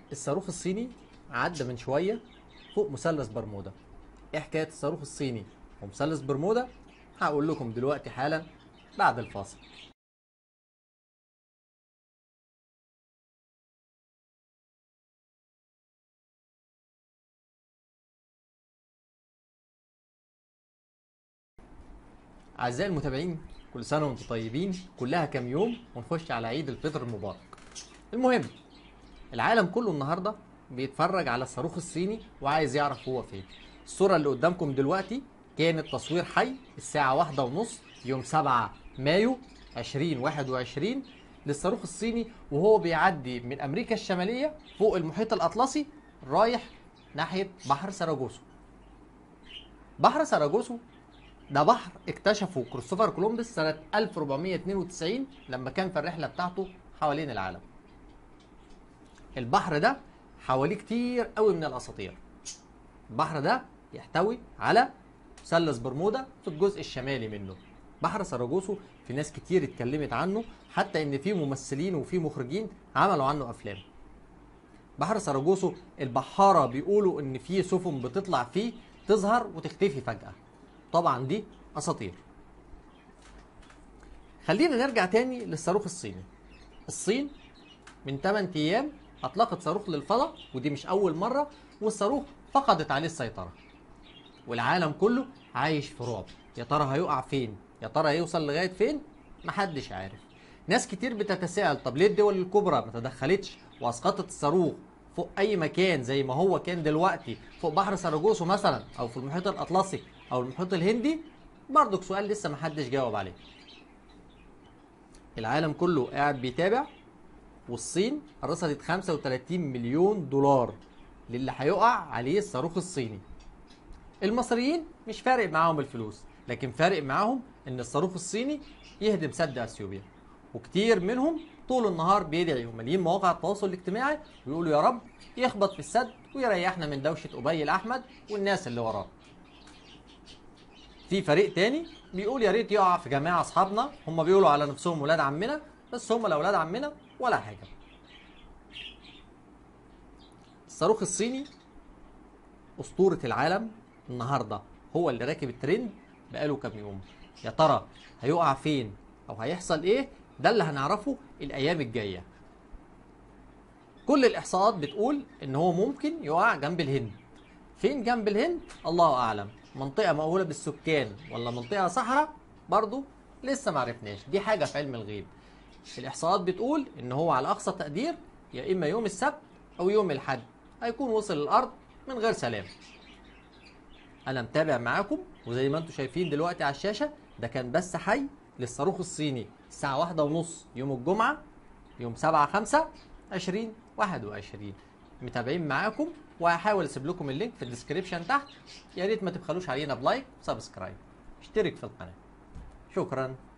الصاروخ الصيني عدى من شويه فوق مثلث برمودا ايه حكايه الصاروخ الصيني ومثلث برمودا هقول لكم دلوقتي حالا بعد الفاصل أعزائي المتابعين كل سنة وأنتم طيبين كلها كام يوم ونخش على عيد الفطر المبارك المهم العالم كله النهاردة بيتفرج على الصاروخ الصيني وعايز يعرف هو فين الصورة اللي قدامكم دلوقتي كانت تصوير حي الساعة واحدة ونص يوم 7 مايو 2021 للصاروخ الصيني وهو بيعدي من أمريكا الشمالية فوق المحيط الأطلسي رايح ناحية بحر ساراجوسو بحر ساراجوسو ده بحر اكتشفه كريستوفر كولومبس سنة 1492 لما كان في الرحلة بتاعته حوالين العالم. البحر ده حواليه كتير قوي من الأساطير. البحر ده يحتوي على مثلث برمودا في الجزء الشمالي منه. بحر ساراجوسو في ناس كتير اتكلمت عنه حتى ان في ممثلين وفي مخرجين عملوا عنه افلام. بحر ساراجوسو البحارة بيقولوا ان في سفن بتطلع فيه تظهر وتختفي فجأة. طبعا دي اساطير خلينا نرجع تاني للصاروخ الصيني الصين من 8 ايام اطلقت صاروخ للفضاء ودي مش اول مره والصاروخ فقدت عليه السيطره والعالم كله عايش في رعب يا ترى هيقع فين يا ترى هيوصل لغايه فين محدش عارف ناس كتير بتتساءل طب ليه الدول الكبرى ما تدخلتش واسقطت الصاروخ فوق اي مكان زي ما هو كان دلوقتي فوق بحر ساراجوسو مثلا او في المحيط الاطلسي او المحيط الهندي برضك سؤال لسه محدش جاوب عليه العالم كله قاعد بيتابع والصين رصدت 35 مليون دولار للي هيقع عليه الصاروخ الصيني المصريين مش فارق معاهم الفلوس لكن فارق معاهم ان الصاروخ الصيني يهدم سد اثيوبيا وكتير منهم طول النهار بيدعي ومالين مواقع التواصل الاجتماعي ويقولوا يا رب يخبط في السد ويريحنا من دوشه ابي الاحمد والناس اللي وراه في فريق تاني بيقول يا ريت يقع في جماعه اصحابنا هم بيقولوا على نفسهم ولاد عمنا بس هم لا ولاد عمنا ولا حاجه الصاروخ الصيني اسطوره العالم النهارده هو اللي راكب الترند بقاله كام يوم يا ترى هيقع فين او هيحصل ايه ده اللي هنعرفه الايام الجايه كل الاحصاءات بتقول ان هو ممكن يقع جنب الهند فين جنب الهند الله اعلم منطقه مأهوله بالسكان ولا منطقه صحراء برضو لسه ما عرفناش دي حاجه في علم الغيب الاحصاءات بتقول ان هو على اقصى تقدير يا اما يوم السبت او يوم الاحد هيكون وصل الارض من غير سلام انا متابع معاكم وزي ما انتم شايفين دلوقتي على الشاشه ده كان بس حي للصاروخ الصيني الساعه واحدة ونص يوم الجمعه يوم 7 5 20 21 متابعين معاكم وهحاول اسيب لكم اللينك في الديسكريبشن تحت يا ريت ما تبخلوش علينا بلايك وسبسكرايب اشترك في القناه شكرا